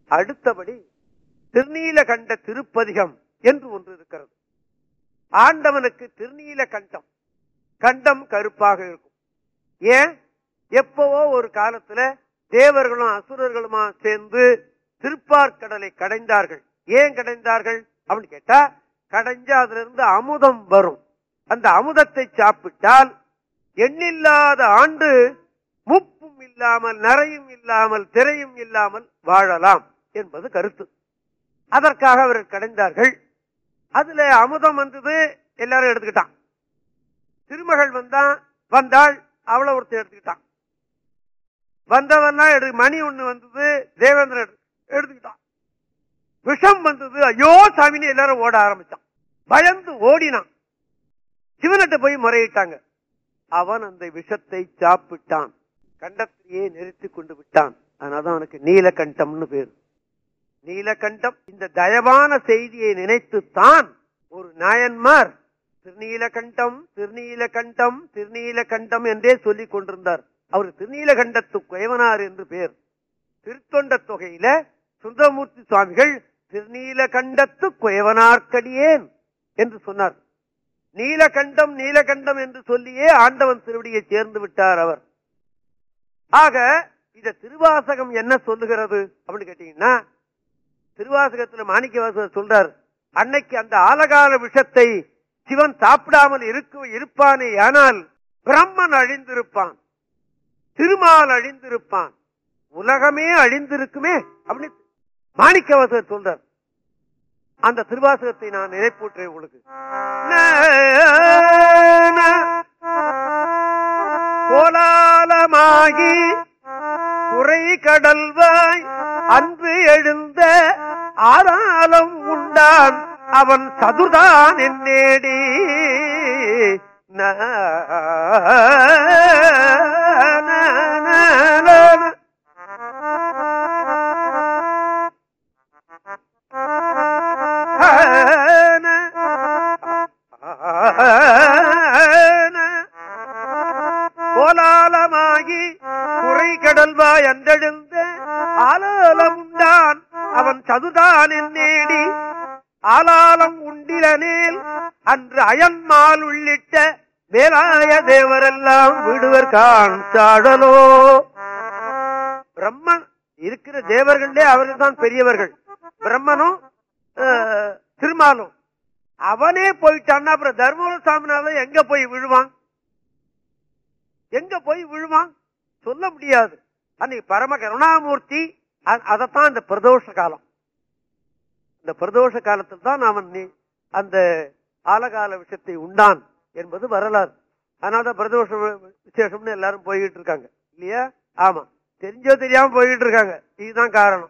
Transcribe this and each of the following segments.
அடுத்தபடி திருநீல கண்ட திருப்பதிகம் என்று ஒன்று இருக்கிறது ஆண்டவனுக்கு திருநீல கண்டம் கண்டம் கருப்பாக இருக்கும் ஏன் எப்பவோ ஒரு காலத்துல தேவர்களும் அசுரர்களுமா சேர்ந்து திருப்பார்கடலை கடைந்தார்கள் ஏன் கடைந்தார்கள் அப்படின்னு கேட்டா கடைஞ்சு அதுல இருந்து அமுதம் வரும் அந்த அமுதத்தை சாப்பிட்டால் எண்ணில்லாத ஆண்டு முப்பும் இல்லாமல் நரையும் இல்லாமல் திரையும் இல்லாமல் வாழலாம் என்பது கருத்து அதற்காக அவர்கள் கடைந்தார்கள் அதுல அமுதம் வந்தது எல்லாரும் எடுத்துக்கிட்டான் திருமகள் வந்தான் வந்தாள் அவளை ஒருத்தர் எடுத்துக்கிட்டான் வந்தவெல்லாம் எடு மணி ஒண்ணு வந்தது தேவேந்திரன் எடு- எடுத்துக்கிட்டான் விஷம் வந்தது ஐயோ சாமின்னு எல்லாரும் ஓட ஆரம்பிச்சான் பயந்து ஓடினான் சிவனிட்ட போய் முறையிட்டாங்க அவன் அந்த விஷத்தை சாப்பிட்டான் கண்டத்திலேயே நிறுத்தி கொண்டு விட்டான் அதனாலதான் அவனுக்கு நீலகண்டம்னு பேர் நீலகண்டம் இந்த தயவான செய்தியை நினைத்துத்தான் ஒரு நாயன்மார் திருநீலகண்டம் திருநீலகண்டம் திருநீலகண்டம் என்றே சொல்லிக் கொண்டிருந்தார் அவர் திருநீலகண்டத்து குயவனார் என்று பேர் திருத்தொண்ட தொகையில சுந்தரமூர்த்தி சுவாமிகள் திருநீலகண்டத்து குயவனார்க்கடியேன் என்று சொன்னார் நீலகண்டம் நீலகண்டம் என்று சொல்லியே ஆண்டவன் திருவடியை சேர்ந்து விட்டார் அவர் ஆக இந்த திருவாசகம் என்ன சொல்லுகிறது அப்படின்னு கேட்டீங்கன்னா திருவாசகத்துல மாணிக்கவாசகர் சொல்றார் அன்னைக்கு அந்த ஆலகால விஷத்தை சிவன் சாப்பிடாமல் இருக்க இருப்பானே ஆனால் பிரம்மன் அழிந்திருப்பான் திருமால் அழிந்திருப்பான் உலகமே அழிந்திருக்குமே அப்படின்னு மாணிக்கவாசகர் சொல்றார் அந்த திருவாசகத்தை நான் நினைப்பூற்றேன் உங்களுக்கு கோலாலமாகி குறை கடல்வாய் அன்பு எழுந்த ஆறாலம் உண்டான் அவன் சதுர்தான் என்னேடி ந- ந- ந- ந- கோலாலமாகி குறை கடல்வாய் அன்றெழுந்த ஆலாலம் உண்டான் அவன் சதுதான் நேடி ஆலாலம் உண்டிலனேல் அன்று அயன்மால் உள்ளிட்ட மேலாய தேவரெல்லாம் விடுவர் காண் சாடலோ பிரம்மன் இருக்கிற தேவர்களே அவர்கள் தான் பெரியவர்கள் பிரம்மனும் அஹ், திருமாலும் அவனே போயிட்டான்னா அப்புறம் தர்மபுர சாமிநாதன் எங்க போய் விழுவான் எங்க போய் விழுவான் சொல்ல முடியாது அன்னைக்கு பரம கருணாமூர்த்தி அ- அதத்தான் இந்த பிரதோஷ காலம் இந்த பிரதோஷ காலத்தில் தான் அவன் நீ- அந்த ஆலகால விஷயத்தை உண்டான் என்பது வரலாறு அதனாலதான் பிரதோஷ வி- விசேஷம்னு எல்லாரும் போய்கிட்டு இருக்காங்க இல்லையா ஆமா தெரிஞ்சோ தெரியாம போய்கிட்டு இருக்காங்க இதுதான் காரணம்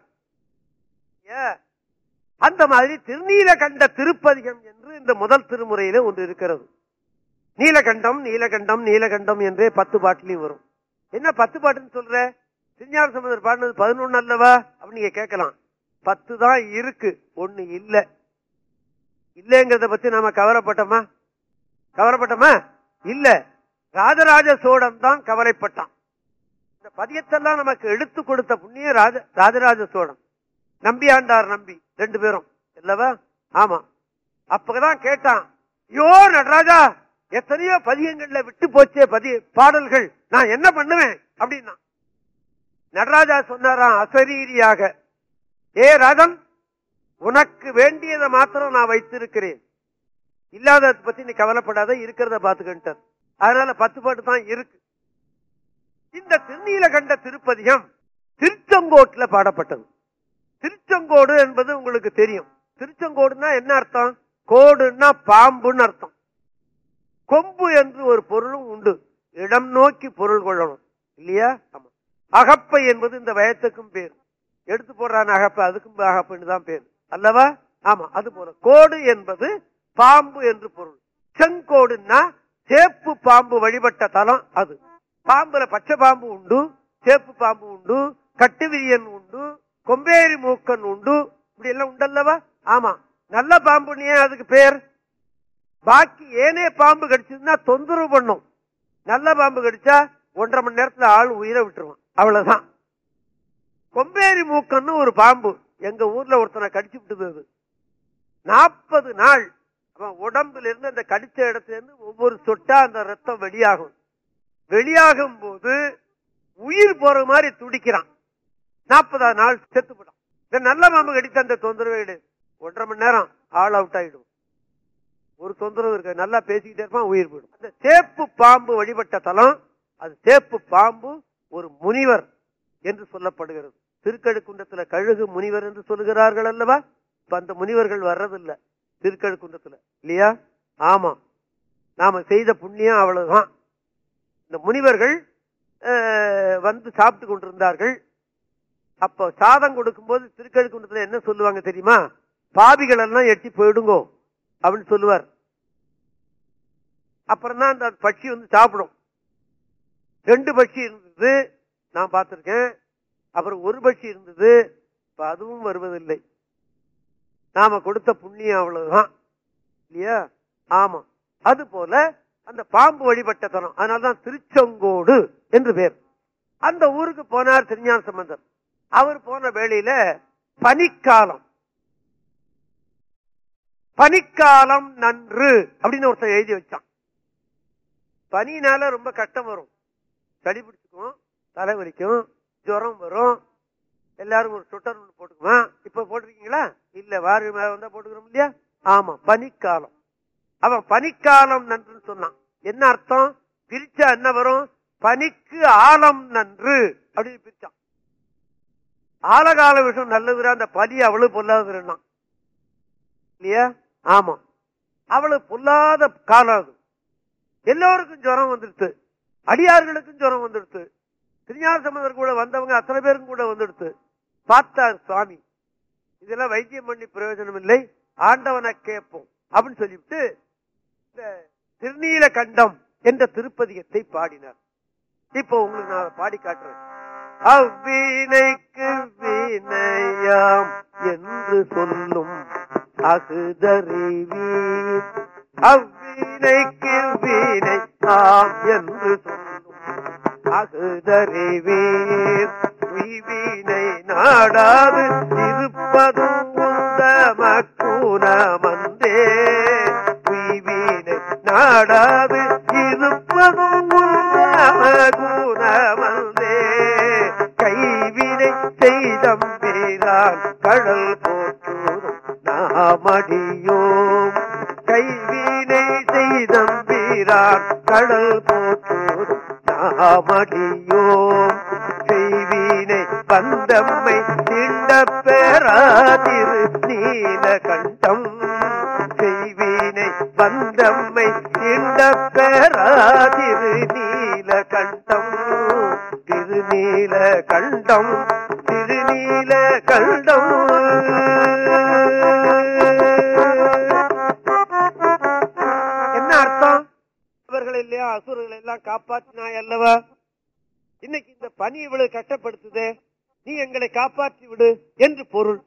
ஏ அந்த மாதிரி திருநீலகண்ட திருப்பதிகம் என்று இந்த முதல் திருமுறையில ஒன்று இருக்கிறது நீலகண்டம் நீலகண்டம் நீலகண்டம் என்றே பத்து பாட்டிலையும் வரும் என்ன பத்து பாட்டுன்னு சொல்ற திருஞான சம்பந்தர் பாடினது பதினொன்னு அல்லவா அப்படின்னு நீங்க கேட்கலாம் பத்து தான் இருக்கு ஒண்ணு இல்ல இல்லைங்கிறத பத்தி நாம கவலைப்பட்டோமா கவலைப்பட்டோமா இல்ல ராஜராஜ சோழன் தான் கவலைப்பட்டான் இந்த பதியத்தெல்லாம் நமக்கு எடுத்து கொடுத்த புண்ணிய ராஜ ராஜராஜ சோழன் நம்பி ஆண்டார் நம்பி ரெண்டு பேரும் இல்லவா ஆமா அப்பதான் கேட்டான் ஐயோ நடராஜா எத்தனையோ பதியங்கள்ல விட்டு போச்சே பதி பாடல்கள் நான் என்ன பண்ணுவேன் அப்படின்னா நடராஜா சொன்னாராம் அசரீரியாக ஏ ராஜன் உனக்கு வேண்டியதை மாத்திரம் நான் வைத்திருக்கிறேன் இல்லாததை பத்தி நீ கவலைப்படாத இருக்கிறத பாத்துக்கிட்டார் அதனால பத்து பாட்டு தான் இருக்கு இந்த திருநீலகண்ட திருப்பதிகம் திருச்செங்கோட்டுல பாடப்பட்டது திருச்செங்கோடு என்பது உங்களுக்கு தெரியும் திருச்செங்கோடுன்னா என்ன அர்த்தம் கோடுன்னா பாம்புன்னு அர்த்தம் கொம்பு என்று ஒரு பொருளும் உண்டு இடம் நோக்கி பொருள் கொள்ளணும் இல்லையா ஆமா அகப்பை என்பது இந்த வயத்துக்கும் பேர் எடுத்து போடுறான் அகப்பை அதுக்கும் அகப்பைன்னு தான் பேர் அல்லவா ஆமா அது போல கோடு என்பது பாம்பு என்று பொருள் செங்கோடுன்னா சேப்பு பாம்பு வழிபட்ட தலம் அது பாம்புல பச்சை பாம்பு உண்டு சேப்பு பாம்பு உண்டு கட்டுவிரியன் உண்டு கொம்பேரி மூக்கன் உண்டு இப்படி எல்லாம் உண்டல்லவா ஆமா நல்ல பாம்புன்னு ஏன் அதுக்கு பேர் பாக்கி ஏனே பாம்பு கடிச்சதுன்னா தொந்தரவு பண்ணும் நல்ல பாம்பு கடிச்சா ஒன்றரை மணி நேரத்துல ஆள் உயிரை விட்டுருவான் அவ்வளவுதான் கொம்பேரி மூக்கன்னு ஒரு பாம்பு எங்க ஊர்ல ஒருத்தனை கடிச்சு விட்டுது நாற்பது நாள் அவன் உடம்புல இருந்து அந்த கடிச்ச இடத்துல இருந்து ஒவ்வொரு சொட்டா அந்த ரத்தம் வெளியாகும் வெளியாகும் போது உயிர் போற மாதிரி துடிக்கிறான் நாற்பதாவது நாள் செத்து போட்டான் இந்த நல்ல மாம்பு கடித்த அந்த தொந்தரவு கிடையாது ஒன்றரை மணி நேரம் ஆல் அவுட் ஆயிடும் ஒரு தொந்தரவு இருக்க நல்லா பேசிக்கிட்டே இருப்பான் உயிர் போயிடும் அந்த சேப்பு பாம்பு வழிபட்ட தலம் அது சேப்பு பாம்பு ஒரு முனிவர் என்று சொல்லப்படுகிறது திருக்கழுக்குன்றத்துல கழுகு முனிவர் என்று சொல்லுகிறார்கள் அல்லவா இப்ப அந்த முனிவர்கள் வர்றதில்ல திருக்கழுக்குன்றத்துல இல்லையா ஆமா நாம செய்த புண்ணியம் அவ்வளவுதான் இந்த முனிவர்கள் அஹ், வந்து சாப்பிட்டு கொண்டிருந்தார்கள் அப்போ சாதம் கொடுக்கும்போது திருக்கழுக்குன்றத்துல என்ன சொல்லுவாங்க தெரியுமா பாவிகள் எல்லாம் எட்டி போயிடுங்கோ அப்படின்னு சொல்லுவார் அப்புறம் தான் அந்த பட்சி வந்து சாப்பிடும் ரெண்டு பட்சி இருந்தது நான் பார்த்திருக்கேன் அப்புறம் ஒரு பட்சி இருந்தது இப்ப அதுவும் வருவதில்லை நாம கொடுத்த புண்ணியம் அவ்வளவுதான் இல்லையா ஆமா அது போல அந்த பாம்பு வழிபட்ட தனம் அதனாலதான் திருச்செங்கோடு என்று பேர் அந்த ஊருக்கு போனார் திருஞான சம்பந்தர் அவர் போன வேளையில பனிக்காலம் பனிக்காலம் நன்று அப்படின்னு ஒருத்தன் எழுதி வச்சான் பனினால ரொம்ப கஷ்டம் வரும் சளி பிடிச்சுக்கும் தலை வலிக்கும் ஜுரம் வரும் எல்லாரும் ஒரு சுட்டர் ஒண்ணு போட்டுக்குவான் இப்ப போட்டிருக்கீங்களா இல்ல வாரி மேல வந்தா போட்டுக்கிறோம் இல்லையா ஆமா பனிக்காலம் அவன் பனிக்காலம் நன்றுன்னு சொன்னான் என்ன அர்த்தம் பிரிச்சா என்ன வரும் பனிக்கு ஆலம் நன்று அப்படின்னு பிரிச்சான் ஆலகால விஷயம் நல்லதுரா அந்த பனி அவ்வளவு பொல்லாதுன்னா இல்லையா ஆமா அவ்வளவு பொல்லாத காலம் அது எல்லோருக்கும் ஜுரம் வந்துடுத்து அடியார்களுக்கும் ஜுரம் வந்துடுத்து திருஞான சம்பந்தர் கூட வந்தவங்க அத்தனை பேருக்கும் கூட வந்துடுத்து பார்த்தார் சுவாமி இதெல்லாம் வைத்தியம் பண்ணி பிரயோஜனம் இல்லை ஆண்டவனை கேட்போம் அப்படின்னு சொல்லிவிட்டு இந்த திருநீல கண்டம் என்ற திருப்பதிகத்தை பாடினார் இப்போ உங்களுக்கு நான் அதை பாடி காட்டுறேன் அவ்வினைக்கு வினையாம் என்று சொல்லும் அகுதறிவீர் அவ்வினைக்கு வினை ஆம் என்று சொல்லும் அகுதறிவீர் உய்வினை நாடாது இருப்பதும் உந்த மக்கூனமந்தே உய்வினை நாடாது இருப்பதும் உந்த மக்கூனமந்தே கைவினை செய்தம்பிரான் கடல் போற்றுதும் நாமடியோம் கைவினை செய்தம்பிரான் கடல் போற்றுதும் நாமடியோம் செய்வினை பந்தம்மை திண்ட பெறாதிரு நீல கண்டம் செய்வினை பந்தம்மை திண்ட பெறாதிரு நீல கண்டம் திருநீல கண்டம் திருநீல கண்டம் என்ன அர்த்தம் இவர்கள் இல்லையா அசுரர்கள் எல்லாம் காப்பாற்றினாய் அல்லவா இன்னைக்கு இந்த பனி இவ்வளவு கஷ்டப்படுத்துதே நீ எங்களை காப்பாற்றி விடு என்று பொருள்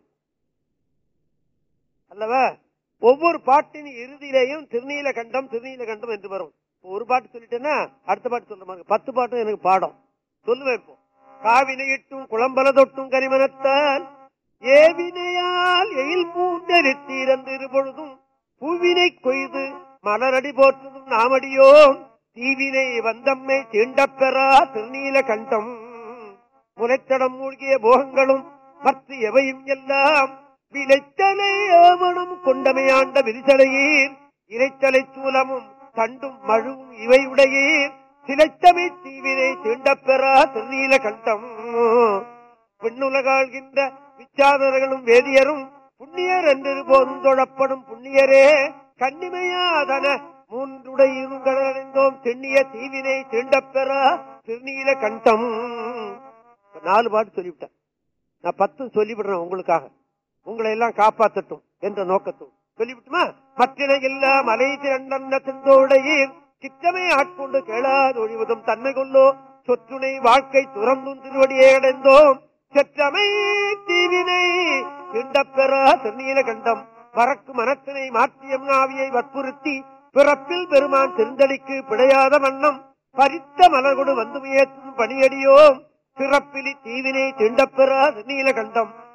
அல்லவா ஒவ்வொரு பாட்டின் இறுதியிலேயும் திருநீல கண்டம் திருநீல கண்டம் என்று வரும் இப்ப ஒரு பாட்டு சொல்லிட்டேன்னா அடுத்த பாட்டு சொல்ற மாதிரி பத்து பாட்டும் எனக்கு பாடம் சொல்லுவேன் இப்போ காவினையிட்டும் குளம்பல தொட்டும் கரிமனத்தால் ஏவினையால் எயில் பூண்டெடுத்தீரந்திரு பொழுதும் பூவினை கொய்து மலரடி போற்றுதும் நாமடியோம் தீவினை வந்தம்மை தீண்டப்பெறா திருநீல கண்டம் முளைத்தடம் மூழ்கிய போகங்களும் மற்ற எவையும் எல்லாம் விளைத்தலை ஆவணம் கொண்டமையாண்ட விரிசலையீர் இறைத்தலை சூலமும் தண்டும் மழுவும் இவை உடையீர் சிலைத்தமை தீவினை தீண்டப்பெறா திருநீல கண்டம் விண்ணுலகாள்கின்ற விச்சாதர்களும் வேதியரும் புண்ணியர் என்று போதும் தொழப்படும் புண்ணியரே கண்ணிமையாதன மூன்றுடையிருந்தோம் தென்னிய தீவினை தீண்டப்பெறா திருநீல கண்டம் இப்ப நாலு பாட்டு சொல்லிவிட்டேன் நான் பத்து சொல்லிவிடுறேன் உங்களுக்காக உங்களை எல்லாம் காப்பாற்றட்டும் என்ற நோக்கத்தும் சொல்லிவிட்டுமா மற்றின எல்லா மலை திரண்ட திந்தோடையீர் சித்தமே ஆட்கொண்டு கேளாது ஒழிவதும் தன்மை கொள்ளோ சொற்றுனை வாழ்க்கை துறந்தும் திருவடியே அடைந்தோம் செற்றமை தீவினை திண்டப்பெறா திருநீல கண்டம் பறக்கு மனத்தினை மாற்றியம் நாவியை வற்புறுத்தி பிறப்பில் பெருமான் திருந்தடிக்கு பிழையாத வண்ணம் பறித்த மலர்கொடு வந்து முயற்றும் பணியடியோம் பிறப்பிலி தீவினை திண்டப்பெறா திருநீல கண்டம்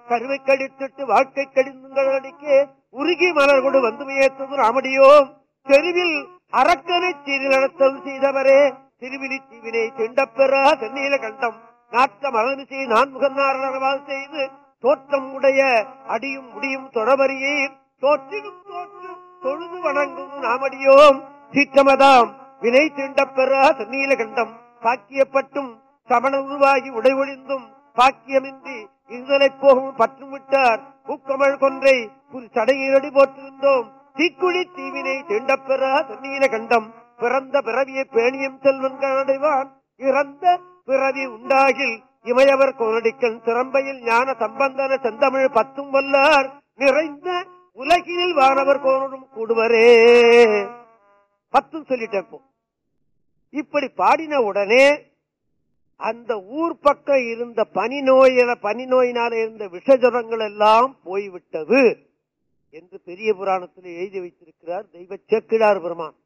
கருவை கடித்திட்டு வாழ்க்கை கடிந்துங்களடிக்கே உருகி மலர் கொடு வந்து முயற்றது ராமடியோம் தெருவில் அரக்கனை சீரிலடத்தல் செய்தவரே திருவிழி தீவினை திண்டப்பெறா தென்னீல கண்டம் நாட்ட மலர்ச்சி நான்முகநாரணவால் செய்து தோற்றம் உடைய அடியும் முடியும் தொடவரியே தோற்றிடும் தோற்று தொழுது வணங்கும் நாமடியோம் சீற்றமதாம் வினை திண்டப்பெறா தென்னீல கண்டம் பாக்கியப்பட்டும் சமண உருவாகி உடை ஒழிந்தும் பாக்கியமின்றி இருதலை போகும் பற்றும் விட்டார் பூக்கமழ் கொன்றை புது சடையடி போற்றிருந்தோம் தீக்குழி தீவினை திண்டப்பெறா தென்னீல கண்டம் பிறந்த பிறவியை பேணியும் செல்வன் அடைவான் இறந்த பிறவி உண்டாகில் இமையவர் கோனடிக்கன் திறம்பையில் ஞான சம்பந்தன செந்தமிழ் பத்தும் வல்லார் நிறைந்த உலகினில் வானவர் கோனும் கூடுவரே பத்தும் சொல்லிட்டேன் இப்போ இப்படி பாடின உடனே அந்த ஊர் பக்கம் இருந்த பனி நோயில பனி நோயினால இருந்த விஷஜரங்கள் எல்லாம் போய்விட்டது என்று பெரிய புராணத்தில் எழுதி வைத்திருக்கிறார் தெய்வ சேக்கிழார் பெருமான்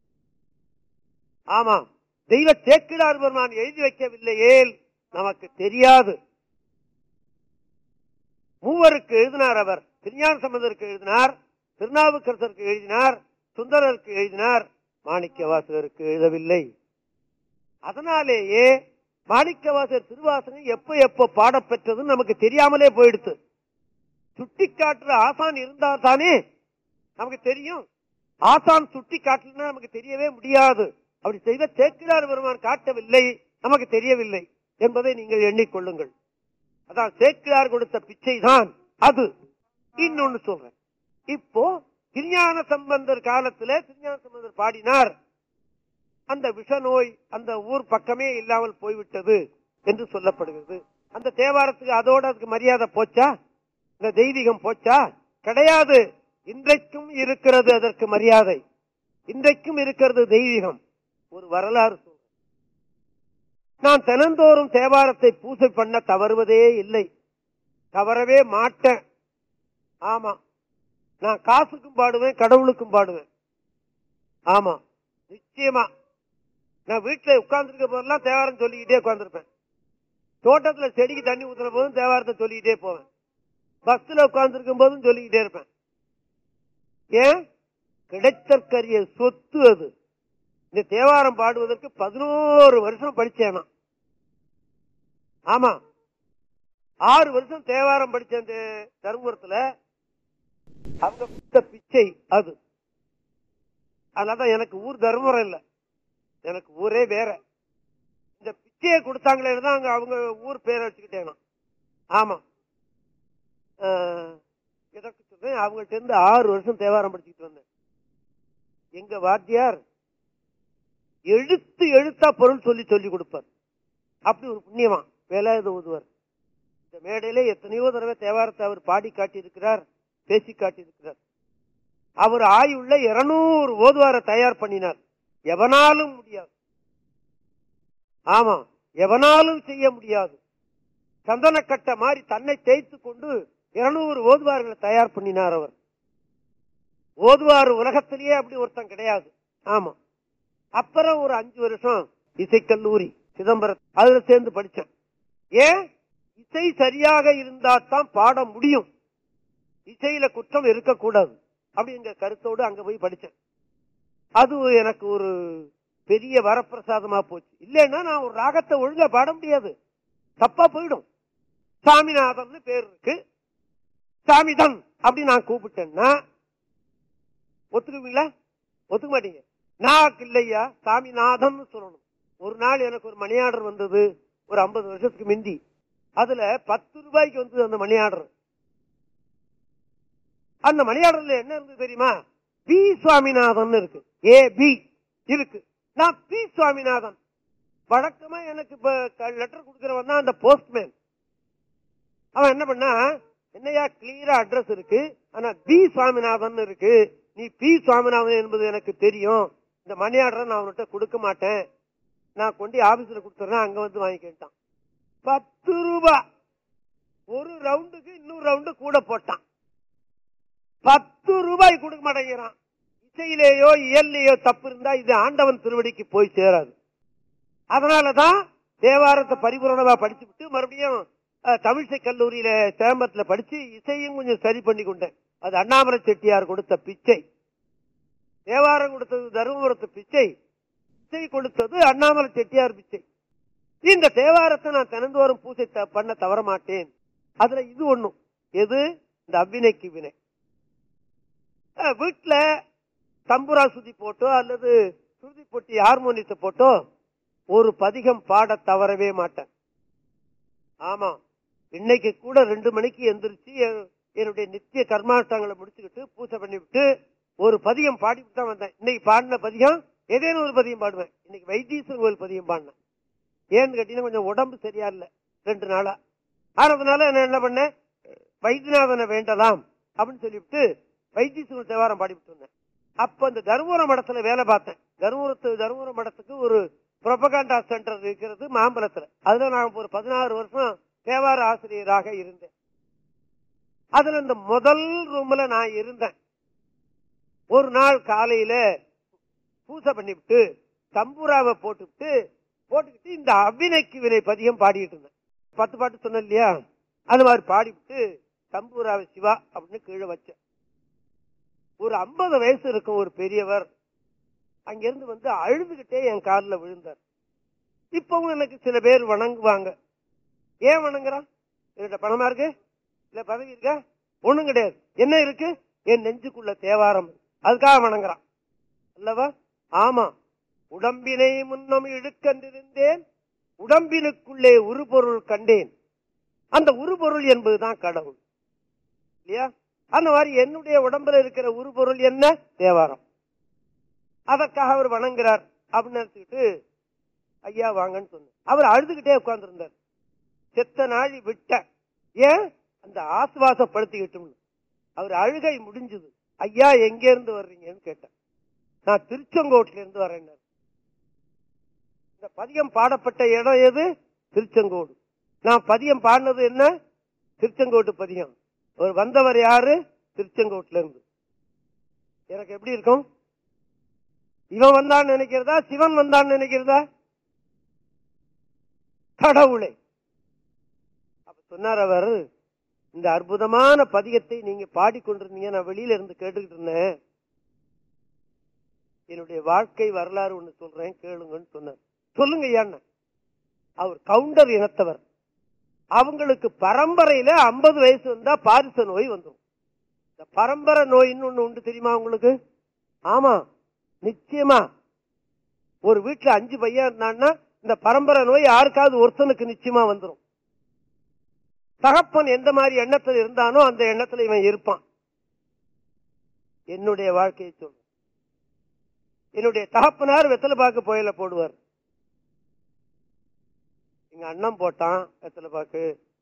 ஆமா தெய்வ சேக்கிழார் பெருமான் எழுதி வைக்கவில்லையே நமக்கு தெரியாது மூவருக்கு எழுதினார் அவர் திருஞான சம்பந்தருக்கு எழுதினார் திருநாவுக்கரசருக்கு எழுதினார் சுந்தரருக்கு எழுதினார் மாணிக்க வாசகருக்கு எழுதவில்லை அதனாலேயே மாணிக்கவாசர் திருவாசகம் எப்ப எப்ப பாடப்பெற்றதுன்னு நமக்கு தெரியாமலே போயிடுத்து சுட்டி காட்டுற ஆசான் இருந்தா தானே நமக்கு தெரியும் ஆசான் சுட்டி காட்டலன்னா நமக்கு தெரியவே முடியாது அப்படி செய்த சேக்கிரார் பெருமான் காட்டவில்லை நமக்கு தெரியவில்லை என்பதை நீங்கள் எண்ணிக்கொள்ளுங்கள் அதான் சேக்கிரார் கொடுத்த பிச்சை தான் அது இன்னொன்னு சொல்றேன் இப்போ திருஞான சம்பந்தர் காலத்துல திருஞான சம்பந்தர் பாடினார் அந்த விஷ நோய் அந்த ஊர் பக்கமே இல்லாமல் போய்விட்டது என்று சொல்லப்படுகிறது அந்த தேவாரத்துக்கு அதோட அதுக்கு மரியாதை போச்சா இந்த தெய்வீகம் போச்சா கிடையாது இன்றைக்கும் இருக்கிறது அதற்கு மரியாதை இன்றைக்கும் இருக்கிறது தெய்வீகம் ஒரு வரலாறு சொல்றேன் நான் தினந்தோறும் தேவாரத்தை பூசை பண்ண தவறுவதே இல்லை தவறவே மாட்டேன் ஆமா நான் காசுக்கும் பாடுவேன் கடவுளுக்கும் பாடுவேன் ஆமா நிச்சயமா நான் வீட்டுல உட்கார்ந்துருக்க போதெல்லாம் தேவாரம் சொல்லிக்கிட்டே உட்கார்ந்துருப்பேன் தோட்டத்துல செடிக்கு தண்ணி ஊத்துற போதும் தேவாரத்தை சொல்லிக்கிட்டே போவேன் பஸ்ல உட்கார்ந்துருக்கும் போதும் சொல்லிக்கிட்டே இருப்பேன் ஏன் கிடைத்தற்கரிய சொத்து அது இந்த தேவாரம் பாடுவதற்கு பதினோரு வருஷம் படிச்சேன் நான் ஆமா ஆறு வருஷம் தேவாரம் படிச்சேன் இந்த தருமபுரத்துல அவங்க கொடுத்த பிச்சை அது அதனாலதான் எனக்கு ஊர் தருமபுரம் இல்ல எனக்கு ஊரே வேற இந்த பிச்சையை கொடுத்தாங்களே தான் அங்க அவங்க ஊர் பேரை வச்சுக்கிட்டேன் நான். ஆமா ஆஹ், எதற்கு சொல்றேன் அவங்கள்ட்ட இருந்து ஆறு வருஷம் தேவாரம் படிச்சுக்கிட்டு வந்தேன் எங்க வாத்தியார் எழுத்து எழுத்தா பொருள் சொல்லி சொல்லி கொடுப்பார் அப்படி ஒரு புண்ணியமா வேலாயுத ஓதுவார் இந்த மேடையில எத்தனையோ தடவை தேவாரத்தை அவர் பாடி காட்டியிருக்கிறார் பேசி காட்டியிருக்கிறார் அவர் ஆயுள்ள இருநூறு ஓதுவார தயார் பண்ணினார் எவனாலும் முடியாது ஆமா எவனாலும் செய்ய முடியாது சந்தனக்கட்டை மாதிரி தன்னை தேய்த்து கொண்டு இருநூறு ஓதுவார்களை தயார் பண்ணினார் அவர் ஓதுவார் உலகத்திலேயே அப்படி ஒருத்தன் கிடையாது ஆமா அப்புறம் ஒரு அஞ்சு வருஷம் இசைக்கல்லூரி சிதம்பரம் அதுல சேர்ந்து படிச்சேன் ஏன் இசை சரியாக இருந்தா தான் பாட முடியும் இசையில குற்றம் இருக்கக்கூடாது அப்படிங்கிற கருத்தோடு அங்க போய் படிச்சேன் அது எனக்கு ஒரு பெரிய வரப்பிரசாதமா போச்சு இல்லைன்னா நான் ஒரு ராகத்தை ஒழுங்கா பாட முடியாது தப்பா போயிடும் சாமிநாதன் பேர் இருக்கு சாமிதன் அப்படி நான் கூப்பிட்டேன்னா ஒத்துக்குவீங்களா ஒத்துக்க மாட்டீங்க நான் இல்லையா சாமிநாதன் சொல்லணும் ஒரு நாள் எனக்கு ஒரு மணி ஆர்டர் வந்தது ஒரு ஐம்பது வருஷத்துக்கு மிந்தி அதுல பத்து ரூபாய்க்கு வந்தது அந்த மணி ஆர்டர் அந்த மணி ஆர்டர்ல என்ன இருந்தது தெரியுமா பி சுவாமிநாதன் இருக்கு ஏ பி இருக்கு நான் பி சுவாமிநாதன் வழக்கமா எனக்கு இப்ப லெட்டர் கொடுக்கறவன் தான் அந்த போஸ்ட்மேன் அவன் என்ன பண்ணா என்னையா கிளியரா அட்ரஸ் இருக்கு ஆனா பி சுவாமிநாதன் இருக்கு நீ பி சுவாமிநாதன் என்பது எனக்கு தெரியும் இந்த மணி ஆர்டரை நான் அவன்கிட்ட கொடுக்க மாட்டேன் நான் கொண்டு ஆபீஸ்ல கொடுத்துறேன் அங்க வந்து வாங்கிக்கிட்டான் பத்து ரூபா ஒரு ரவுண்டுக்கு இன்னொரு ரவுண்டு கூட போட்டான் பத்து ரூபாய் கொடுக்க மாட்டேங்கிறான் இசையிலேயோ இயல்லையோ தப்பு இருந்தா இது ஆண்டவன் திருவடிக்கு போய் சேராது அதனாலதான் தேவாரத்தை பரிபூரணமா படிச்சு விட்டு மறுபடியும் அஹ், தமிழிசை கல்லூரியில சேம்பத்துல படிச்சு இசையும் கொஞ்சம் சரி பண்ணி கொண்டேன் அது அண்ணாமலை செட்டியார் கொடுத்த பிச்சை தேவாரம் கொடுத்தது தருமபுரத்து பிச்சை இசை கொடுத்தது அண்ணாமலை செட்டியார் பிச்சை இந்த தேவாரத்தை நான் தினந்தோறும் பூசை த- பண்ண தவற மாட்டேன் அதுல இது ஒண்ணும் எது இந்த அவ்வினைக்கு வினை அஹ், வீட்டுல தம்புரா சுதி போட்டோ அல்லது சுருதி பொட்டி ஹார்மோனியத்தை போட்டோ ஒரு பதிகம் பாட தவறவே மாட்டேன் ஆமா இன்னைக்கு கூட ரெண்டு மணிக்கு எந்திரிச்சு எ- என்னுடைய நித்திய கர்மாஷ்டங்களை முடிச்சுக்கிட்டு பூஜை பண்ணிவிட்டு ஒரு பதியம் பாடிவிட்டு தான் வந்தேன் இன்னைக்கு பாடின பதியம் ஏதேனும் ஒரு பதியம் பாடுவேன் இன்னைக்கு வைத்தீஸ்வரன் கோயில் பதியம் பாடினேன் ஏன்னு கேட்டீங்கன்னா கொஞ்சம் உடம்பு சரியா இல்ல ரெண்டு நாளா ஆனதுனால நான் என்ன பண்ணேன் வைத்தியநாதனை வேண்டலாம் அப்படின்னு சொல்லிவிட்டு வைத்தீஸ்வரன் தேவாரம் பாடிவிட்டு வந்தேன் அப்ப இந்த தருமபுரம் மடத்துல வேலை பார்த்தேன் தருமபுரத்து தருமபுரம் மடத்துக்கு ஒரு புரபகாண்டா சென்டர் இருக்கிறது மாம்பலத்துல அதுல நான் ஒரு பதினாறு வருஷம் தேவார ஆசிரியராக இருந்தேன் அதுல இந்த முதல் ரூம்ல நான் இருந்தேன் ஒரு நாள் காலையில பூசை பண்ணிவிட்டு தம்புராவை போட்டுவிட்டு போட்டுக்கிட்டு இந்த அவ்வினைக்கு வினை பதியம் பாடிட்டு இருந்தேன் பத்து பாட்டு சொன்னேன் இல்லையா அது மாதிரி பாடிவிட்டு தம்பூராவை சிவா அப்படின்னு கீழே வச்சேன் ஒரு ஐம்பது வயசு இருக்கும் ஒரு பெரியவர் அங்கிருந்து வந்து அழுதுகிட்டே என் காலில் விழுந்தார் இப்பவும் எனக்கு சில பேர் வணங்குவாங்க ஏன் வணங்குறான் என்கிட்ட பணமா இருக்கு இல்ல பதவி இருக்கா ஒண்ணும் கிடையாது என்ன இருக்கு என் நெஞ்சுக்குள்ள தேவாரம் இருக்கு. அதுக்காக வணங்குறான் அல்லவா ஆமா உடம்பினை முன்னம் இழுக்கன்றிருந்தேன் உடம்பினுக்குள்ளே உருபொருள் கண்டேன் அந்த உருபொருள் என்பதுதான் கடவுள் இல்லையா அந்த மாதிரி என்னுடைய உடம்புல இருக்கிற உருபொருள் என்ன தேவாரம் அதற்காக அவர் வணங்குறார் அப்படின்னு நினைச்சுக்கிட்டு ஐயா வாங்கன்னு சொன்னார் அவர் அழுதுகிட்டே உட்கார்ந்துருந்தார் செத்த நாழி விட்ட ஏன் அந்த ஆசுவாசப்படுத்திக்கிட்டும் அவர் அழுகை முடிஞ்சது ஐயா எங்க இருந்து வர்றீங்கன்னு கேட்டேன் நான் திருச்செங்கோட்டில இருந்து வரேன் இந்த பதியம் பாடப்பட்ட இடம் எது திருச்செங்கோடு நான் பதியம் பாடினது என்ன திருச்செங்கோட்டு பதியம் ஒரு வந்தவர் யாரு திருச்செங்கோட்டுல இருந்து எனக்கு எப்படி இருக்கும் இவன் வந்தான்னு நினைக்கிறதா சிவன் வந்தான்னு நினைக்கிறதா கடவுளை அப்ப சொன்னார் அவர் இந்த அற்புதமான பதிகத்தை நீங்க பாடிக்கொண்டிருந்தீங்க நான் வெளியில இருந்து கேட்டுக்கிட்டு இருந்தேன் என்னுடைய வாழ்க்கை வரலாறு ஒண்ணு சொல்றேன் கேளுங்கன்னு சொன்னார் சொல்லுங்க ஐயான்னு அவர் கவுண்டர் இனத்தவர் அவங்களுக்கு பரம்பரையில ஐம்பது வயசு வந்தா பாரிச நோய் வந்துடும் இந்த பரம்பரை நோயின்னு ஒண்ணு உண்டு தெரியுமா உங்களுக்கு ஆமா நிச்சயமா ஒரு வீட்டுல அஞ்சு பையன் இருந்தான்னா இந்த பரம்பரை நோய் யாருக்காவது ஒருத்தனுக்கு நிச்சயமா வந்துடும் தகப்பன் எந்த மாதிரி எண்ணத்துல இருந்தானோ அந்த எண்ணத்துல இவன் இருப்பான் என்னுடைய வாழ்க்கையை சொல்லு என்னுடைய தகப்பனார் வெத்தலை பாக்கு புயல போடுவார் எங்க அண்ணன் போட்டான் வெத்தலை பாக்கு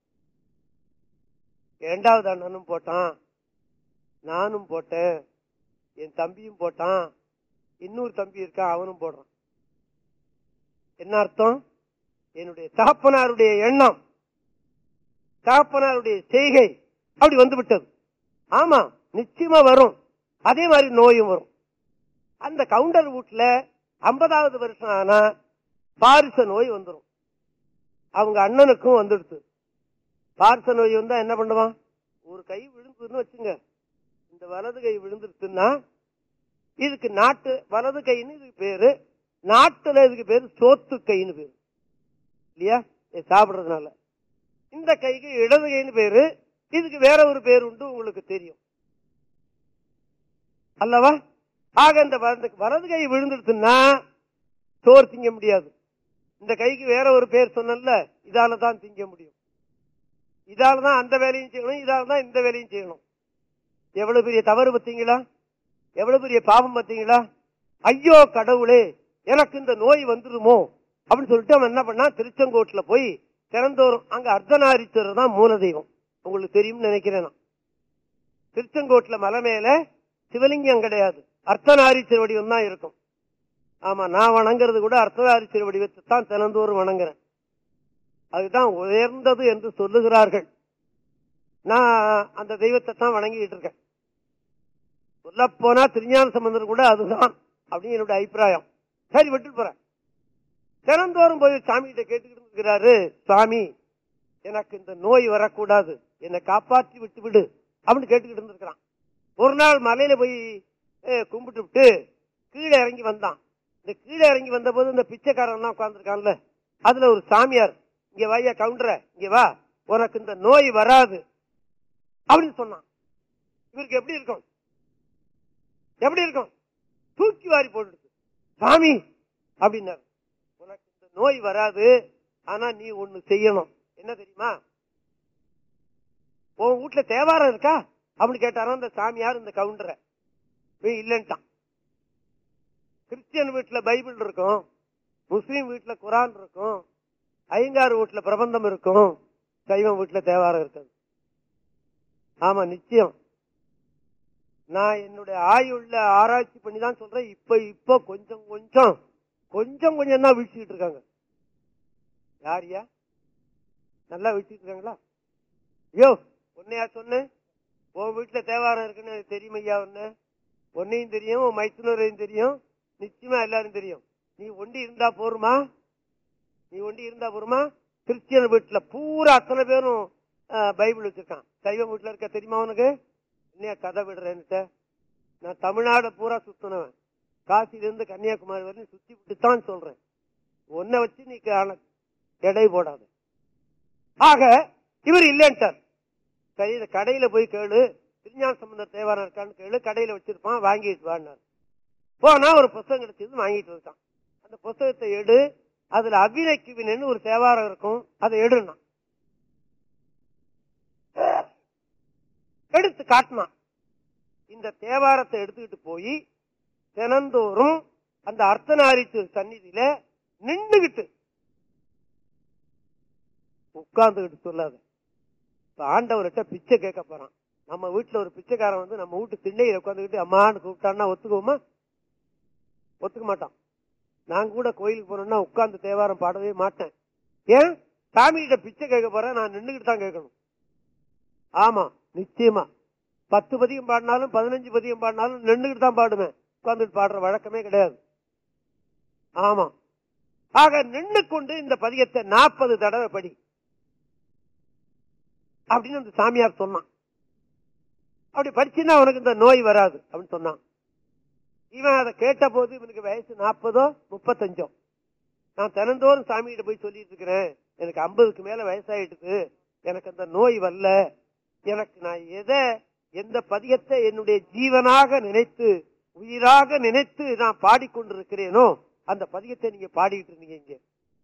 இரண்டாவது அண்ணனும் போட்டான் நானும் போட்டேன் என் தம்பியும் போட்டான் இன்னொரு தம்பி இருக்கான் அவனும் போடுறான் என்ன அர்த்தம் என்னுடைய தகப்பனாருடைய எண்ணம் தகப்பனாருடைய செய்கை அப்படி வந்து விட்டது ஆமா நிச்சயமா வரும் அதே மாதிரி நோயும் வரும் அந்த கவுண்டர் வீட்டுல ஐம்பதாவது வருஷம் ஆனா பாரிச நோய் வந்துடும் அவங்க அண்ணனுக்கும் வந்துடுது பாரிச நோய் வந்தா என்ன பண்ணுவான் ஒரு கை விழுந்துன்னு வச்சுங்க இந்த வலது கை விழுந்துருச்சுன்னா இதுக்கு நாட்டு வலது கைன்னு இதுக்கு பேரு நாட்டுல இதுக்கு பேரு சோத்து கைன்னு பேரு இல்லையா இது சாப்பிடுறதுனால இந்த கைக்கு இடது கைன்னு பேரு இதுக்கு வேற ஒரு பேர் உண்டு உங்களுக்கு தெரியும் அல்லவா ஆக இந்த வலது வலது கை விழுந்துடுச்சுன்னா சோறு திங்க முடியாது இந்த கைக்கு வேற ஒரு பேர் சொன்னல இதால தான் திங்க முடியும் இதால தான் அந்த வேலையும் செய்யணும் இதால தான் இந்த வேலையும் செய்யணும் எவ்வளவு பெரிய தவறு பார்த்தீங்களா எவ்வளவு பெரிய பாவம் பார்த்தீங்களா ஐயோ கடவுளே எனக்கு இந்த நோய் வந்துருமோ அப்படின்னு சொல்லிட்டு அவன் என்ன பண்ணா திருச்செங்கோட்டுல போய் திறந்தோறும் அங்க அர்த்தநாரீஸ்வரர் தான் மூல தெய்வம் உங்களுக்கு தெரியும்னு நினைக்கிறேன் நான். திருச்செங்கோட்டுல மலை மேல சிவலிங்கம் கிடையாது அர்த்தநாரீஸ்வர வடிவம் தான் இருக்கும் ஆமா நான் வணங்குறது கூட அர்த்தநாரீஸ்வர வடிவத்தை தான் தினந்தோறும் வணங்குறேன் அதுதான் உயர்ந்தது என்று சொல்லுகிறார்கள் நான் அந்த தெய்வத்தை தான் வணங்கிட்டு இருக்கேன் சொல்ல போனா திருஞான சம்பந்தர் கூட அதுதான் அப்படின்னு என்னுடைய அபிப்பிராயம் சரி விட்டு போறேன் தினந்தோறும் போய் சாமி கிட்ட கேட்டுக்கிட்டு இருக்கிறாரு சுவாமி எனக்கு இந்த நோய் வரக்கூடாது என்னை காப்பாற்றி விட்டு விடு அப்படின்னு கேட்டுக்கிட்டு இருந்திருக்கிறான் ஒரு நாள் மலையில போய் அஹ், கும்பிட்டு விட்டு கீழே இறங்கி வந்தான் இந்த கீழே இறங்கி வந்த போது இந்த பிச்சைக்காரன் உட்கார்ந்துருக்கான்ல அதுல ஒரு சாமியார் இங்க வாயா கவுண்டர இங்க வா உனக்கு இந்த நோய் வராது அப்படின்னு சொன்னான் இவருக்கு எப்படி இருக்கும் எப்படி இருக்கும் தூக்கி வாரி போட்டுடுச்சு சாமி அப்படின்னாரு உனக்கு இந்த நோய் வராது ஆனா நீ ஒண்ணு செய்யணும் என்ன தெரியுமா உன் வீட்டுல தேவாரம் இருக்கா அப்படின்னு கேட்டாரோ இந்த சாமியார் இந்த கவுண்டரை இவன் இல்லன்ட்டான் கிறிஸ்டியன் வீட்டுல பைபிள் இருக்கும் முஸ்லீம் வீட்டுல குரான் இருக்கும் ஐங்காறு வீட்டுல பிரபந்தம் இருக்கும் சைவம் வீட்டுல தேவாரம் இருக்காது ஆமா நிச்சயம் நான் என்னுடைய ஆயுள்ள ஆராய்ச்சி பண்ணி தான் சொல்றேன் இப்ப இப்ப கொஞ்சம் கொஞ்சம் கொஞ்சம் கொஞ்சம் தான் வீழ்ச்சிக்கிட்டு இருக்காங்க யாரியா நல்லா வீழ்ச்சிட்டு இருக்காங்களா ஐயோ உன்னையா சொன்னேன் உன் வீட்டுல தேவாரம் இருக்குன்னு எனக்கு தெரியும் ஐயா ஒன்னு உன்னையும் தெரியும் உன் மைத்துனரையும் தெரியும் நிச்சயமா எல்லாரும் தெரியும் நீ ஒண்டி இருந்தா போருமா நீ ஒண்டி இருந்தா போருமா கிறிஸ்டியன் வீட்டுல பூரா அத்தனை பேரும் ஆஹ், பைபிள் வச்சிருக்கான் சைவ வீட்டுல இருக்க தெரியுமா உனக்கு என்னையா கதை விடுறேன்னுட்ட நான் தமிழ்நாடு பூரா சுத்தினவன் காசில இருந்து கன்னியாகுமரி வரையும் சுத்தி விட்டு தான் சொல்றேன் உன்னை வச்சு நீ காண- எடை போடாத ஆக இவர் இல்லைன்ட்டார் சரி இந்த கடையில போய் கேளு திருஞான சம்பந்த தேவாரம் இருக்கான்னு கேளு கடையில வச்சிருப்பான் வாங்கிட்டு வான்னார் போனா ஒரு புஸ்தகம் கிடைச்சது வாங்கிட்டு இருக்கான் அந்த புஸ்தகத்தை எடு அதுல அபிநக்கிவினு ஒரு தேவாரம் இருக்கும் அதை எடுனா எடுத்து காட்டினான் இந்த தேவாரத்தை எடுத்துக்கிட்டு போய் தினந்தோறும் அந்த அர்த்தநாரிச்சூர் சந்நிதியில நின்னுகிட்டு உட்கார்ந்துகிட்டு சொல்லாத இப்ப ஆண்டவர்கிட்ட பிச்சை கேட்க போறான் நம்ம வீட்டுல ஒரு பிச்சைக்காரன் வந்து நம்ம வீட்டு திண்ணையில உட்காந்துக்கிட்டு அம்மான்னு கூப்பிட்டான்னா ஒத்துக்குவோமா ஒத்துக்க மாட்டான் நான் கூட கோயிலுக்கு போனோம்னா உட்கார்ந்து தேவாரம் பாடவே மாட்டேன் ஏன் சாமிகிட்ட பிச்சை கேட்க போறேன் நான் நின்னுகிட்டு தான் கேட்கணும் ஆமா நிச்சயமா பத்து பதியம் பாடினாலும் பதினஞ்சு பதியம் பாடினாலும் நின்னுகிட்டு தான் பாடுவேன் உட்கார்ந்துட்டு பாடுற வழக்கமே கிடையாது ஆமா ஆக நின்னு கொண்டு இந்த பதியத்தை நாற்பது தடவை படி அப்படின்னு அந்த சாமியார் சொன்னான் அப்படி படிச்சுன்னா உனக்கு இந்த நோய் வராது அப்படின்னு சொன்னான் இவன் அதை கேட்ட போது இவனுக்கு வயசு நாற்பதோ முப்பத்தஞ்சோ நான் தினந்தோறும் சாமிகிட்ட போய் சொல்லிட்டு இருக்கிறேன் எனக்கு ஐம்பதுக்கு மேல வயசாயிட்டுது எனக்கு அந்த நோய் வரல எனக்கு நான் எதை எந்த பதியத்தை என்னுடைய ஜீவனாக நினைத்து உயிராக நினைத்து நான் பாடிக்கொண்டிருக்கிறேனோ அந்த பதியத்தை நீங்க பாடிட்டு இருந்தீங்க இங்க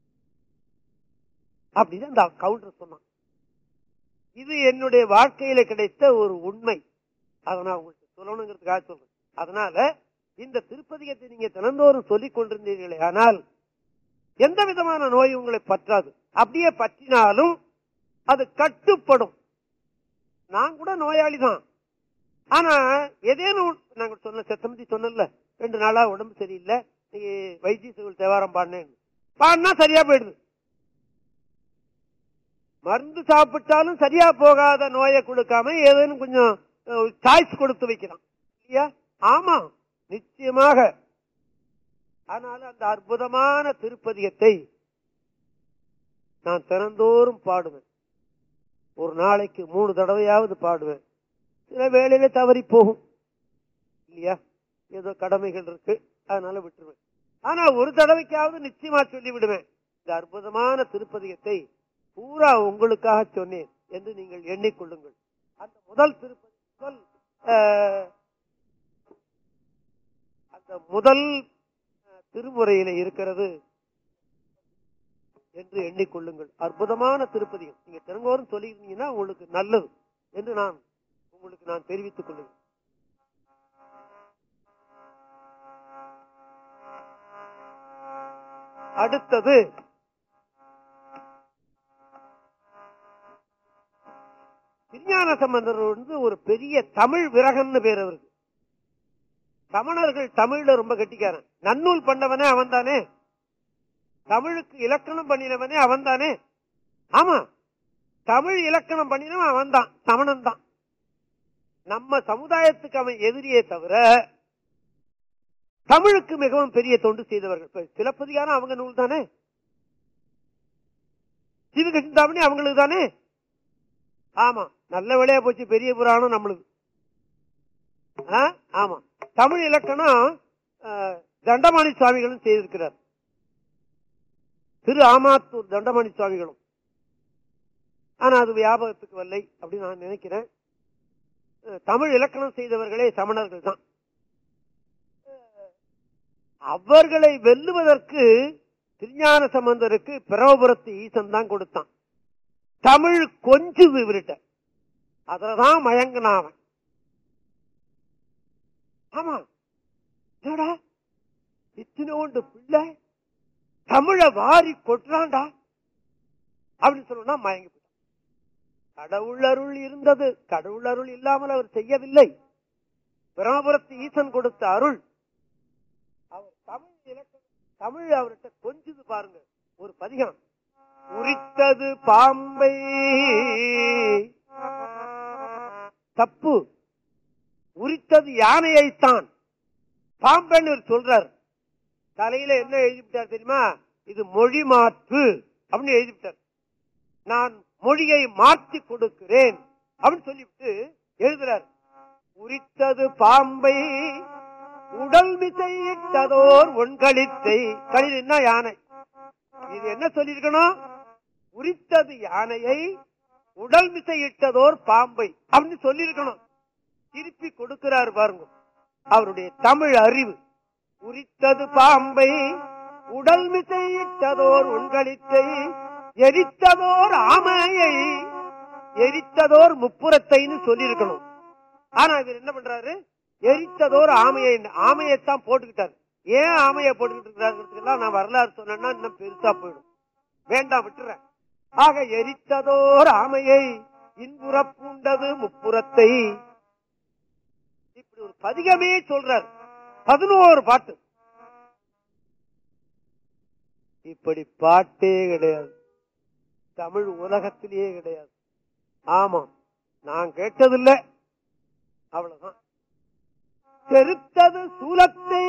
அப்படின்னு அந்த கவுண்டர் சொன்னான் இது என்னுடைய வாழ்க்கையில கிடைத்த ஒரு உண்மை அதை நான் உங்களுக்கு சொல்லணுங்கிறதுக்காக சொல்றேன் அதனால இந்த திருப்பதிகத்தை நீங்க தினந்தோறும் சொல்லிக் கொண்டிருந்தீர்களே ஆனால் எந்த விதமான நோய் உங்களை பற்றாது அப்படியே பற்றினாலும் அது கட்டுப்படும் நான் கூட நோயாளி தான் ஆனா ஏதேனும் நாங்க சொன்ன செத்தமதி சொன்னல ரெண்டு நாளா உடம்பு சரியில்லை நீ வைத்திய சிவில் தேவாரம் பாடினேன் பாடினா சரியா போயிடுது மருந்து சாப்பிட்டாலும் சரியா போகாத நோயை கொடுக்காம ஏதேனும் கொஞ்சம் சாய்ஸ் கொடுத்து வைக்கிறான் இல்லையா ஆமா நிச்சயமாக அதனால அந்த அற்புதமான திருப்பதிகத்தை நான் தினந்தோறும் பாடுவேன் ஒரு நாளைக்கு மூணு தடவையாவது பாடுவேன் சில வேளையில தவறி போகும் இல்லையா ஏதோ கடமைகள் இருக்கு அதனால விட்டுருவேன் ஆனா ஒரு தடவைக்காவது நிச்சயமா சொல்லி விடுவேன் இந்த அற்புதமான திருப்பதிகத்தை பூரா உங்களுக்காக சொன்னேன் என்று நீங்கள் எண்ணிக்கொள்ளுங்கள் அந்த முதல் திருப்பதி முதல் அஹ், அந்த முதல் அஹ், திருமுறையில இருக்கிறது என்று எண்ணிக்கொள்ளுங்கள் அற்புதமான திருப்பதிகம் நீங்க திறங்கோறும் சொல்லியிருந்தீங்கன்னா உங்களுக்கு நல்லது என்று நான் உங்களுக்கு நான் தெரிவித்துக் கொள்ளுங்கள் அடுத்தது திருஞான சம்பந்தர் வந்து ஒரு பெரிய தமிழ் விரகன்னு பேர் அவருக்கு சமணர்கள் தமிழ்ல ரொம்ப கெட்டிக்காரன் நன்னூல் பண்ணவனே அவன் தானே தமிழுக்கு இலக்கணம் பண்ணினவனே அவன் தானே ஆமா தமிழ் இலக்கணம் பண்ணினவன் அவன் தான் சமணன் தான் நம்ம சமுதாயத்துக்கு அவன் எதிரியே தவிர தமிழுக்கு மிகவும் பெரிய தொண்டு செய்தவர்கள் இப்ப சிலப்பதிகாரம் அவங்க நூல் தானே சீவிக சிந்தாமணி அவங்களுக்கு தானே ஆமா நல்ல வேலையா போச்சு பெரிய புராணம் நம்மளுக்கு ஆ? ஆமா தமிழ் இலக்கணம் ஆ, தண்டமாணி சுவாமிகளும் செய்திருக்கிறார் திரு ஆமாத்தூர் தண்டமாணி சுவாமிகளும் ஆனா அது வியாபகத்துக்கு வரலை அப்படின்னு நான் நினைக்கிறேன் அஹ், தமிழ் இலக்கணம் செய்தவர்களே சமணர்கள் தான் அஹ், அவர்களை வெல்லுவதற்கு திருஞான சம்பந்தருக்கு பிரபபுரத்து ஈசன் தான் கொடுத்தான் தமிழ் கொஞ்சுது இவர்கிட்ட அதுலதான் மயங்கினான் அவன் ஆமா என்னடா இத்தினோண்டு பிள்ளை தமிழ வாரி கொட்டுறான்டா அப்படின்னு சொல்லணும்னா மயங்கி போயிட்டான் கடவுள் அருள் இருந்தது கடவுள் அருள் இல்லாமல் அவர் செய்யவில்லை பிரமபுரத்து ஈசன் கொடுத்த அருள் அவர் தமிழ் இலக்கணம் தமிழ் அவர்கிட்ட கொஞ்சது பாருங்க ஒரு பதிகம் உரித்தது பாம்பை தப்பு உரித்தது யானையைத்தான் பாம்பன்னு இவர் சொல்றார் தலையில என்ன எழுதிவிட்டார் தெரியுமா இது மொழி மாற்று அப்படின்னு எழுதிவிட்டார் நான் மொழியை மாற்றி கொடுக்கிறேன் அப்படின்னு சொல்லிவிட்டு எழுதுறார் உரித்தது பாம்பை உடல் மிசையிட்டதோர் ஒன்களித்தை களின்னா யானை இது என்ன சொல்லியிருக்கணும் உரித்தது யானையை உடல் மிசையிட்டதோர் பாம்பை அப்படின்னு சொல்லியிருக்கணும் திருப்பி கொடுக்கிறார் பாருங்க அவருடைய தமிழ் அறிவு உரித்தது பாம்பை உடல் மிசையிட்டதோர் உண்களித்தை எரித்ததோர் ஆமையை எரித்ததோர் முப்புறத்தைன்னு சொல்லியிருக்கணும் ஆனா இவர் என்ன பண்றாரு எரித்ததோர் ஆமையை ஆமையைத்தான் போட்டுக்கிட்டாரு ஏன் ஆமையை போட்டுக்கிட்டு இருக்கிறாருங்கிறதுக்கெல்லாம் நான் வரலாறு சொன்னேன்னா இன்னும் பெருசா போயிடும் வேண்டாம் விட்டுறேன் ஆக எரித்ததோர் ஆமையை இன்புற பூண்டது முப்புறத்தை இப்படி ஒரு பதிகமே சொல்றார் பதினோரு பாட்டு இப்படி பாட்டே கிடையாது தமிழ் உலகத்திலேயே கிடையாது ஆமா நான் கேட்டதில்லை அவ்வளவுதான் செருத்தது சூலத்தை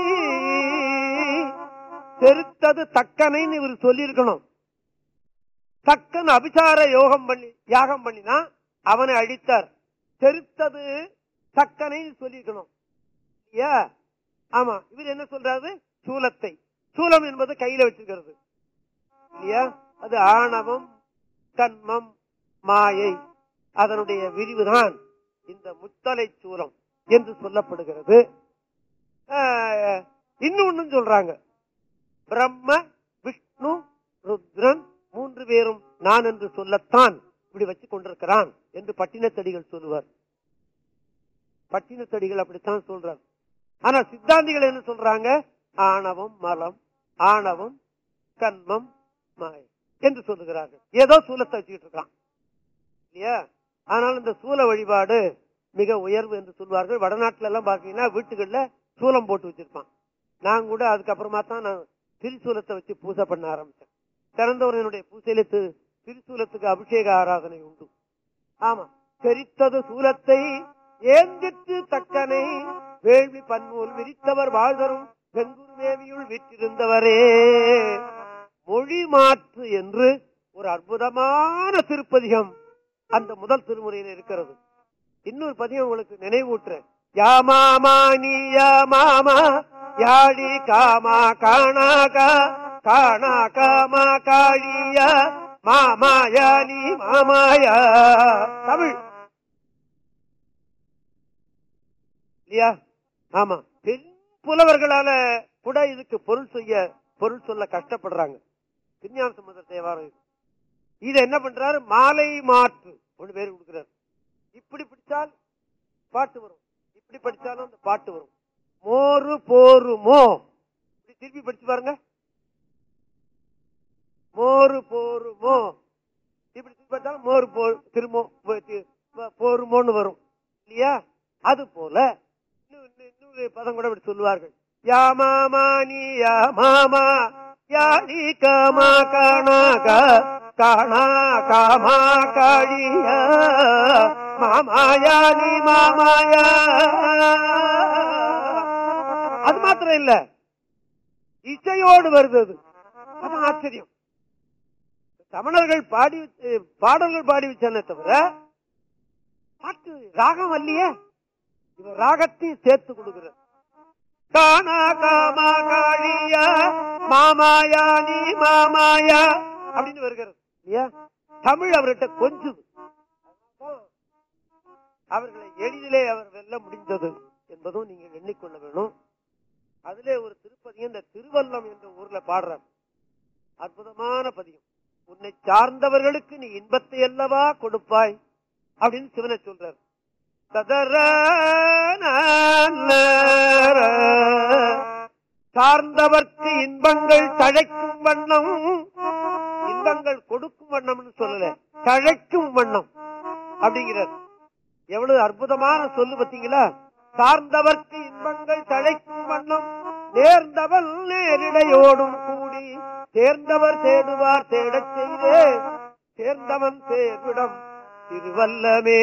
செருத்தது தக்கனைன்னு இவர் சொல்லியிருக்கணும் தக்கன் அபிசார யோகம் பண்ணி யாகம் பண்ணினா அவனை அழித்தார் செருத்தது தக்கனைன்னு சொல்லியிருக்கணும் இல்லையா ஆமா இவர் என்ன சொல்றாரு சூலத்தை சூலம் என்பது கையில வச்சிருக்கிறது இல்லையா அது ஆணவம் கண்மம் மாயை அதனுடைய விரிவுதான் இந்த முத்தலை சூலம் என்று சொல்லப்படுகிறது ஆஹ், இன்னொன்னு சொல்றாங்க பிரம்ம விஷ்ணு ருத்ரன் மூன்று பேரும் நான் என்று சொல்லத்தான் இப்படி வச்சு கொண்டிருக்கிறான் என்று பட்டினத்தடிகள் சொல்லுவார் பட்டினத்தடிகள் அப்படித்தான் சொல்றார் ஆனா சித்தாந்திகள் என்ன சொல்றாங்க ஆணவம் மலம் ஆணவம் கண்மம் மாயை என்று சொல்லுகிறார்கள் ஏதோ சூலத்தை வச்சுக்கிட்டு இருக்கான் இல்லையா ஆனால் இந்த சூல வழிபாடு மிக உயர்வு என்று சொல்வார்கள் வடநாட்டுல எல்லாம் பாத்தீங்கன்னா வீட்டுகள்ல சூலம் போட்டு வச்சிருப்பான் நான் கூட அதுக்கப்புறமா தான் நான் திரிசூலத்தை வச்சு பூஜை பண்ண ஆரம்பிச்சேன் திறந்தவரனுடைய பூஜையில தி- திரிசூலத்துக்கு அபிஷேக ஆராதனை உண்டு ஆமா தெரித்தது சூலத்தை ஏந்திற்று தக்கனை வேள்வி பன்மூல் விரித்தவர் வாழ்தரும் வெங்குருவேவியுள் விற்றிருந்தவரே மொழி மாற்று என்று ஒரு அற்புதமான திருப்பதிகம் அந்த முதல் திருமுறையில் இருக்கிறது இன்னொரு பதியம் உங்களுக்கு நினைவூட்டுறேன் யா மாமா நீ யா மாமா யாழி காமா காணாகா காணா காமா காழியா மாமாயா நீ மாமாயா தமிழ் இல்லையா ஆமா பெண் புலவர்களால கூட இதுக்கு பொருள் செய்ய பொருள் சொல்ல கஷ்டப்படுறாங்க திருஞான சம்பந்த தேவாரம் இது. இது என்ன பண்றாரு மாலை மாற்று ஒண்ணு பேர் கொடுக்கிறார் இப்படி பிடிச்சால் பாட்டு வரும் இப்படி படிச்சாலும் அந்த பாட்டு வரும் மோரு போருமோ இப்படி திருப்பி படிச்சு பாருங்க மோரு போருமோ இப்படி திருப்பி பார்த்தாலும் மோரு போ திருமோ போ- தி- போ- போருமோன்னு வரும் இல்லையா அது போல இன்னும் இன்னும் இன்னொரு பதம் கூட இப்படி சொல்லுவார்கள் யா மாமா நீ யா மாமா யா நீ காமா காணாகா காணா காமா காழியா மாமாயா நீ மாமாயா அது மாத்திரம் இல்ல இசையோடு வருது அது அது ஆச்சரியம் சமணர்கள் பாடி அஹ், பாடல்கள் பாடி வச்சானே தவிர பாட்டு ராகம் அல்லையே இவர் ராகத்தையும் சேர்த்து கொடுக்கிறார் கானா காமா காளியா மாமாயா நீ மாமாயா அப்படின்னு வருகிறது இல்லையா தமிழ் அவர்கிட்ட கொஞ்சுது அவர்களை எளிதிலே அவர் வெல்ல முடிந்தது என்பதும் நீங்க எண்ணிக்கொள்ள வேணும் அதிலே ஒரு திருப்பதியும் இந்த திருவல்லம் என்ற ஊர்ல பாடுறார் அற்புதமான பதியம் உன்னை சார்ந்தவர்களுக்கு நீ இன்பத்தை அல்லவா கொடுப்பாய் அப்படின்னு சிவனை சொல்றார் ததர சார்ந்தவர்க்கு இன்பங்கள் தழைக்கும் வண்ணம் இன்பங்கள் கொடுக்கும் வண்ணம்னு சொல்லல தழைக்கும் வண்ணம் அப்படிங்கிறார் எவ்வளவு அற்புதமான சொல்லு பார்த்தீங்களா சார்ந்தவர்க்கு இன்பங்கள் தழைக்கும் வண்ணம் நேர்ந்தவள் நேரிடையோடும் கூடி தேர்ந்தவர் தேடுவார் தேடச் செய்தே சேர்ந்தவன் சேர்விடம் திருவல்லமே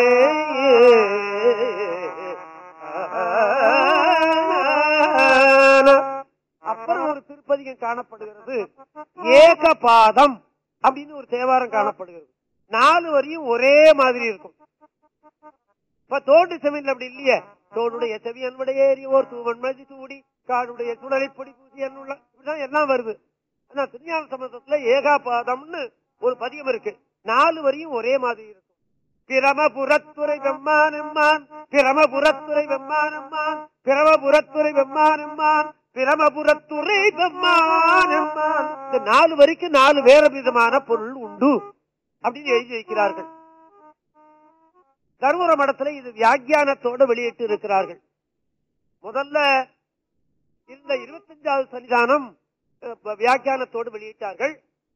அப்புறம் ஒரு திருப்பதிகம் காணப்படுகிறது ஏகபாதம் அப்படின்னு ஒரு தேவாரம் காணப்படுகிறது நாலு வரியும் ஒரே மாதிரி இருக்கும் இப்ப தோண்டு செவியன் அப்படி இல்லையே தோடுடைய செவியன் விடையேறி ஓர் தூவன் மதி தூடி காடுடைய சுடலைப்பொடி பூசி என்னுள்ள இப்படிதான் எல்லாம் வருது ஆனா திருஞான சம்பந்தத்துல ஏகாபாதம்னு ஒரு பதியம் இருக்கு நாலு வரியும் ஒரே மாதிரி இருக்கும் பிரமபுரத்துறை வெம்மானம்மான் பிரமபுரத்துறை வெம்மானம்மான் பிரமபுரத்துறை வெம்மானம்மான் பிரமபுரத்துறை வெம்மானம்மான் இந்த நாலு வரிக்கு நாலு வேற விதமான பொருள் உண்டு அப்படின்னு எழுதி வைக்கிறார்கள் கருவூர மடத்துல இது வியாக்கியானத்தோட வெளியிட்டு இருக்கிறார்கள் முதல்ல இந்த இருபத்தஞ்சாவது சன்னிதானம் அஹ், வியாக்கியானத்தோடு வெளியிட்டார்கள்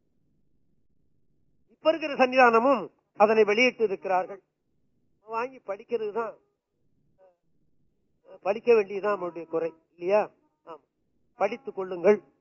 இப்ப இருக்கிற சன்னிதானமும் அதனை வெளியிட்டு இருக்கிறார்கள் வாங்கி படிக்கிறது தான் படிக்க வேண்டியதுதான் நம்மளுடைய குறை இல்லையா ஆமா படித்துக் கொள்ளுங்கள்